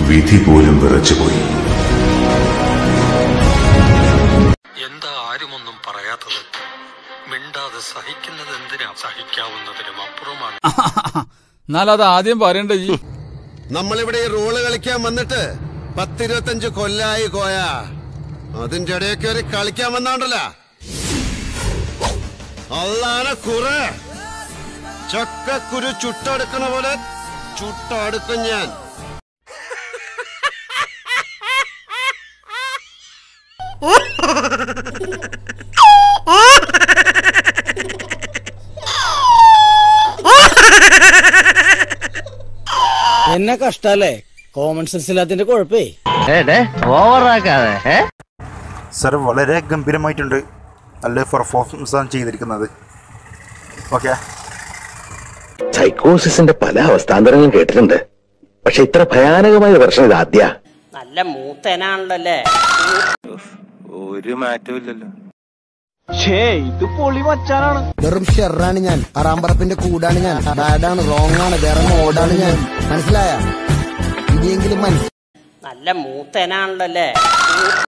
വിധി പോലും വിറച്ചുപോയി എന്താ ആരുമൊന്നും പറയാത്തത് മിണ്ടാതെ സഹിക്കുന്നത് എന്തിനാ സഹിക്കാവുന്നതിനും അപ്പുറമാണ് എന്നാലത് ആദ്യം പറയണ്ടേ ഈ നമ്മളിവിടെ ഈ റോള് കളിക്കാൻ വന്നിട്ട് പത്തിരുപത്തഞ്ച് കൊല്ലായി കോയ അതിന്റെ ഇടയിൽ കയറി കളിക്കാൻ വന്നാണ്ടല്ല അള്ളാന കുറ ചക്കക്കുരു ചുട്ടെടുക്കണ പോലെ ചുട്ടെടുക്കും ഞാൻ എന്നെ കഷ്ടല്ലേ കോമൺ സെൻസ് ഇല്ലാത്തിന്റെ കുഴപ്പേ ഓവറാക്കാതെ സർ വളരെ ഗംഭീരമായിട്ടുണ്ട് നല്ല പെർഫോമൻസ് ആണ് ചെയ്തിരിക്കുന്നത് ഓക്കെ സൈക്കോസിന്റെ പല അവസ്ഥാന്തരങ്ങളും കേട്ടിട്ടുണ്ട് പക്ഷെ ഇത്ര ഭയാനകമായ പ്രശ്നം ഇത് ആദ്യ നല്ല മൂത്തനാണല്ലോ അല്ലേ ഒരു മാറ്റവും ഇല്ലല്ലോ വെറും ഷെറാണ് ഞാൻ അറാമ്പറപ്പിന്റെ കൂടാണ് ഞാൻ ബാഡാണ് റോങ് ആണ് വേറെ മോഡാണ് ഞാൻ മനസ്സിലായ ഇനിയെങ്കിലും മനസ്സിലായി നല്ല മൂത്തനാണല്ലോ അല്ലേ